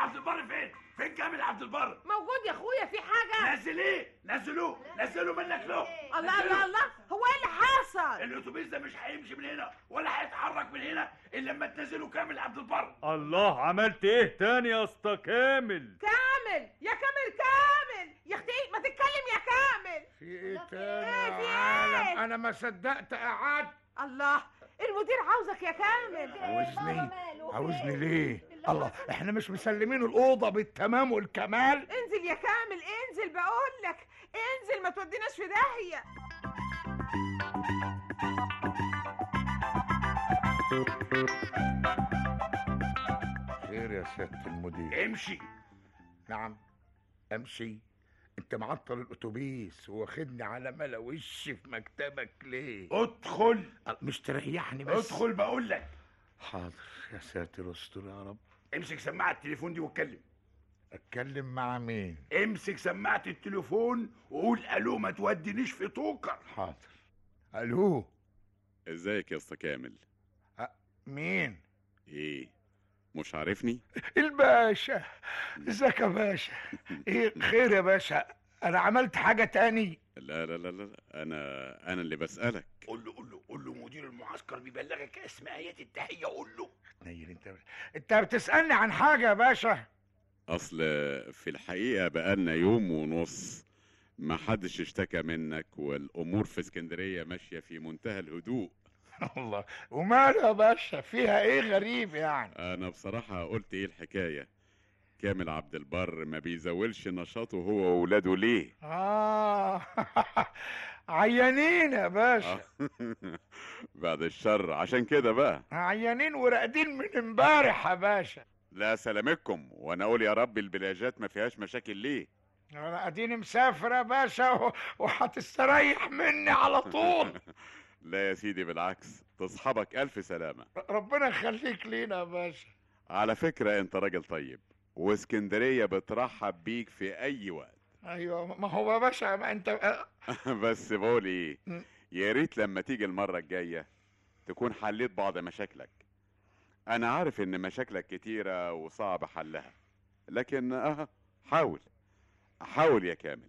عبد البر فين فين كامل عبد البر موجود يا اخويا في حاجه نزليه نزلوه نزلوا منك له الله الله الله هو ايه اللي حصل الاتوبيس ده مش هيمشي من هنا ولا هيتحرك من هنا الا لما تنزلوا كامل عبد البر الله عملت ايه تاني يا اسطى كامل كامل يا كامل كامل يا اختي ما تتكلم يا كامل في ايه ايه تاني في يا عالم ايه انا ما صدقت قعدت الله المدير عاوزك يا كامل عاوزني عاوزني ليه الله احنا مش مسلمين الاوضه بالتمام والكمال انزل يا كامل انزل بقول لك انزل ما توديناش في داهيه خير يا سياده المدير امشي نعم امشي انت معطل الاتوبيس واخدني على ملا وشي في مكتبك ليه ادخل مش تريحني بس ادخل بقول لك حاضر يا ساتر استر يا رب امسك سماعه التليفون دي واتكلم اتكلم مع مين امسك سماعه التليفون وقول الو ما تودينيش في توكر حاضر الو ازيك يا اسطى كامل مين ايه مش عارفني الباشا ازيك يا باشا ايه خير يا باشا انا عملت حاجه تاني لا لا لا لا انا انا اللي بسالك قول له قول له قول له مدير المعسكر بيبلغك اسم ايات التحيه قول له نيل انت انت بتسالني عن حاجه يا باشا اصل في الحقيقه بقالنا يوم ونص ما حدش اشتكى منك والامور في اسكندريه ماشيه في منتهى الهدوء الله وماله يا باشا فيها ايه غريب يعني انا بصراحه قلت ايه الحكايه كامل عبد البر ما بيزولش نشاطه هو واولاده ليه اه عيانين يا باشا بعد الشر عشان كده بقى عيانين وراقدين من امبارح يا باشا لا سلامتكم وانا اقول يا رب البلاجات ما فيهاش مشاكل ليه انا اديني مسافر يا باشا و- وهتستريح مني على طول لا يا سيدي بالعكس تصحبك الف سلامه ربنا يخليك لينا يا باشا على فكره انت راجل طيب واسكندريه بترحب بيك في اي وقت ايوه ما هو يا باشا ما انت بس بقول ايه م. يا ريت لما تيجي المره الجايه تكون حليت بعض مشاكلك انا عارف ان مشاكلك كتيره وصعب حلها لكن اه حاول حاول يا كامل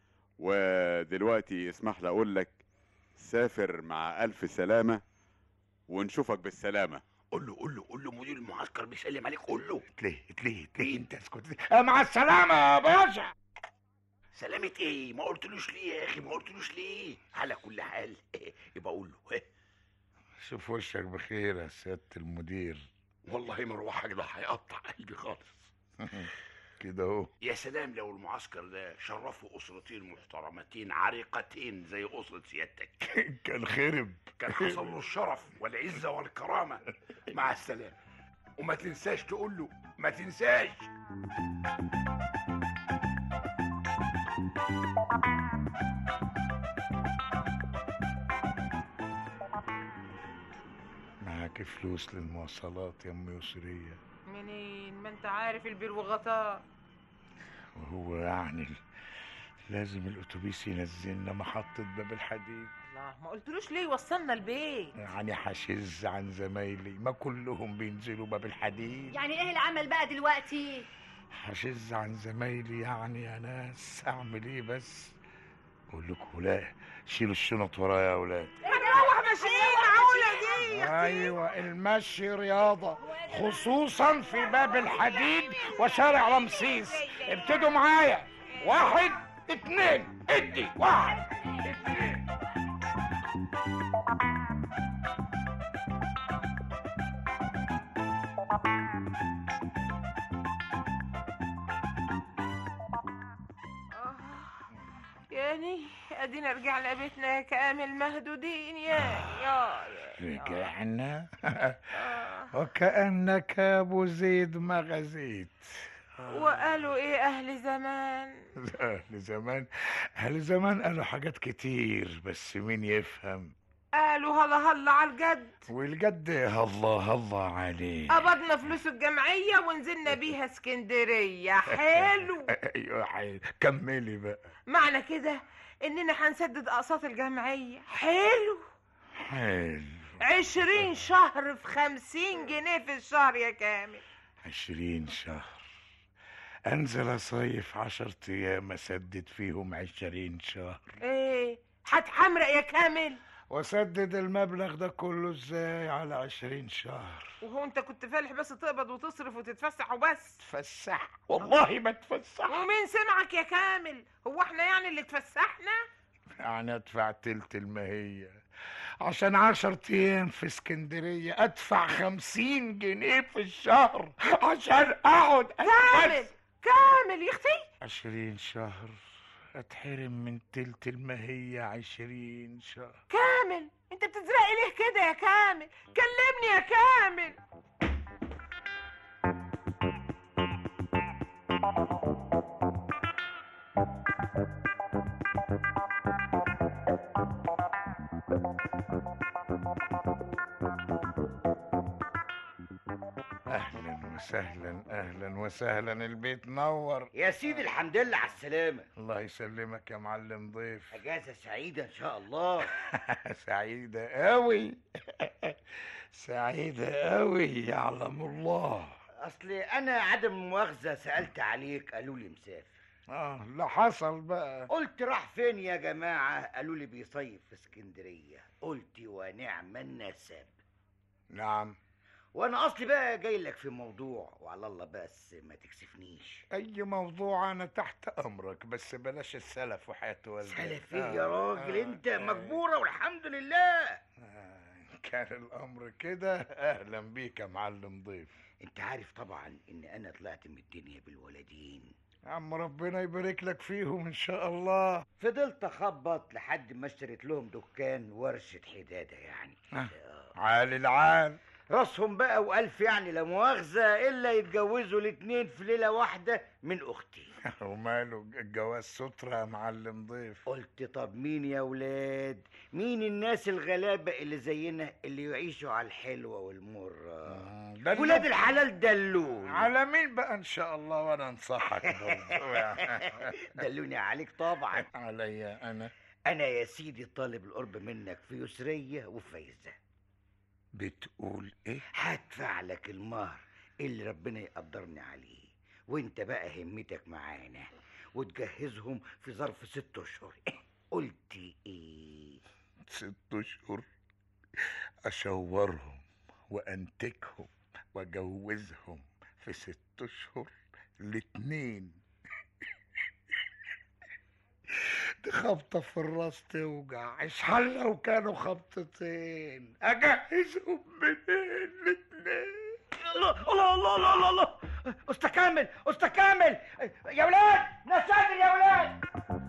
ودلوقتي اسمح لي اقول لك سافر مع الف سلامه ونشوفك بالسلامه قول له قول له قول له مدير المعسكر بيسلم عليك قول له ليه ليه ليه انت اسكت آه، مع السلامه يا باشا سلامة ايه ما قلتلوش ليه يا اخي ما قلتلوش ليه على كل حال يبقى قول له شوف وشك بخير يا سياده المدير والله مروحك ده هيقطع قلبي خالص كده اهو يا سلام لو المعسكر ده شرفوا اسرتين محترمتين عريقتين زي اسره سيادتك كان خرب كان حصل له الشرف والعزه والكرامه مع السلامه وما تنساش تقول له ما تنساش معاك فلوس للمواصلات يا ام يسريه منين ما انت عارف البير وغطاه وهو يعني ال- لازم الاتوبيس ينزلنا محطه باب الحديد الله ما قلتلوش ليه وصلنا البيت يعني هشز عن زمايلي ما كلهم بينزلوا باب الحديد يعني ايه العمل بقى دلوقتي هشز عن زمايلي يعني يا ناس اعمل ايه بس بقول لكم لا شيلوا الشنط ورايا يا اولاد هنروح ماشيين معقوله دي يا أختي؟ ايوه المشي رياضه خصوصا في باب الحديد وشارع رمسيس ابتدوا معايا واحد اتنين ادي واحد اتنين آه. يعني ادينا رجعنا بيتنا كامل مهدودين يا يا يا رجعنا آه. وكأنك أبو زيد ما غزيت وقالوا ايه اهل زمان أهل زمان أهل زمان قالوا حاجات كتير بس مين يفهم قالوا هلا هلا على الجد والجد الله الله عليه قبضنا فلوس الجمعية ونزلنا بيها اسكندرية حلو ايوه حي- كملي بقى معنى كده اننا هنسدد اقساط الجمعية حلو حلو عشرين شهر في خمسين جنيه في الشهر يا كامل عشرين شهر انزل اصيف عشر ايام اسدد فيهم عشرين شهر ايه هتحمرق يا كامل واسدد المبلغ ده كله ازاي على عشرين شهر وهو انت كنت فالح بس تقبض وتصرف وتتفسح وبس تفسح والله ما تفسح ومين سمعك يا كامل هو احنا يعني اللي اتفسحنا يعني ادفع تلت المهية عشان عشر ايام في اسكندرية ادفع خمسين جنيه في الشهر عشان اقعد كامل أتفسح. كامل يا اختي عشرين شهر اتحرم من تلت المهية عشرين شهر كامل انت بتزرقي ليه كده يا كامل كلمني يا كامل اهلا وسهلا اهلا وسهلا البيت نور يا سيدي الحمد لله على السلامة الله يسلمك يا معلم ضيف أجازة سعيدة إن شاء الله سعيدة قوي سعيدة قوي يعلم الله أصل أنا عدم مؤاخذة سألت عليك قالوا لي مسافر اه لا حصل بقى قلت راح فين يا جماعة قالوا لي بيصيف في اسكندرية قلت ونعم النسب نعم وأنا أصلي بقى جاي لك في موضوع وعلى الله بس ما تكسفنيش اي موضوع انا تحت امرك بس بلاش السلف وحياة والدك سلف إيه يا راجل أنت مجبورة والحمد لله آه، كان الامر كده اهلا بيك يا معلم ضيف أنت عارف طبعا إن أنا طلعت من الدنيا بالولدين يا عم ربنا يبارك لك فيهم ان شاء الله فضلت اخبط لحد ما اشتريت لهم دكان ورشة حدادة يعني آه. عالي العال راسهم بقى والف يعني لا مؤاخذة الا يتجوزوا الاتنين في ليلة واحدة من اختي وماله الجواز سترة يا معلم ضيف قلت طب مين يا ولاد مين الناس الغلابة اللي زينا اللي يعيشوا على الحلوة والمرة دلوك. ولاد الحلال دلوني على مين بقى ان شاء الله وانا انصحك برضه دلوني عليك طبعا عليا انا انا يا سيدي طالب القرب منك في يسرية وفايزة بتقول ايه هدفع لك المهر اللي ربنا يقدرني عليه وانت بقى همتك معانا وتجهزهم في ظرف ست اشهر قلت ايه ست اشهر اشورهم وانتجهم واجوزهم في ست اشهر الاتنين دي خبطة في الراس توجع اشحال لو كانوا خبطتين اجهزهم منين الاتنين الله الله الله الله الله, الله. استا كامل استا كامل يا ولاد نسادر يا ولاد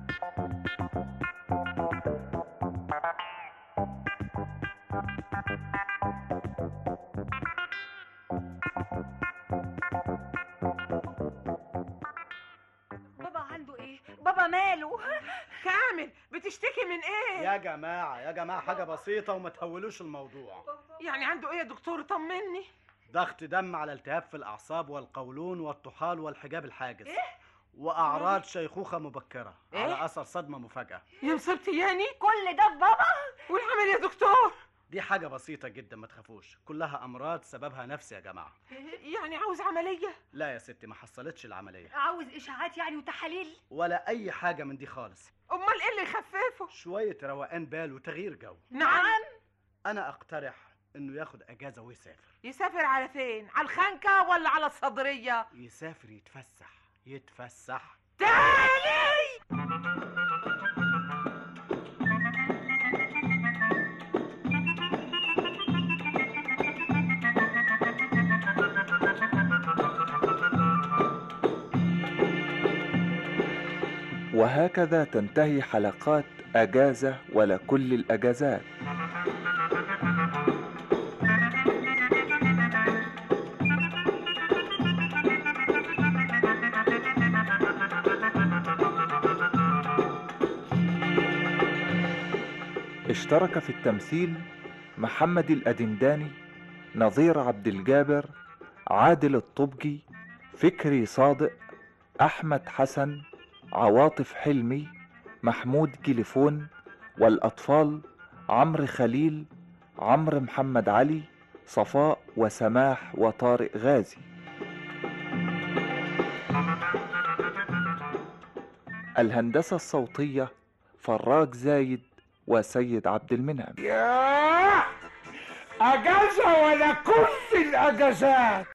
بابا عنده ايه بابا ماله كامل بتشتكي من ايه يا جماعة يا جماعة حاجة بسيطة وما تهولوش الموضوع يعني عنده ايه يا دكتور طمني ضغط دم على التهاب في الأعصاب والقولون والطحال والحجاب الحاجز وأعراض شيخوخة مبكرة إيه؟ على أثر صدمة مفاجئة يا مصيبتي يعني كل ده في بابا والعمل يا دكتور دي حاجة بسيطة جدا ما تخافوش كلها أمراض سببها نفسي يا جماعة يعني عاوز عملية لا يا ستي ما حصلتش العملية عاوز اشاعات يعني وتحاليل ولا أي حاجة من دي خالص امال ايه اللي يخففه شوية روقان بال وتغيير جو نعم أنا أقترح إنه ياخد أجازة ويسافر يسافر على فين على الخنكة ولا على الصدرية يسافر يتفسح يتفسح تاني وهكذا تنتهي حلقات أجازة ولا كل الأجازات اشترك في التمثيل محمد الأدنداني نظير عبد الجابر عادل الطبجي فكري صادق أحمد حسن عواطف حلمي محمود جليفون والأطفال عمرو خليل عمرو محمد علي صفاء وسماح وطارق غازي الهندسة الصوتية فراج زايد وسيد عبد المنعم ياه اجازة ولا كل الاجازات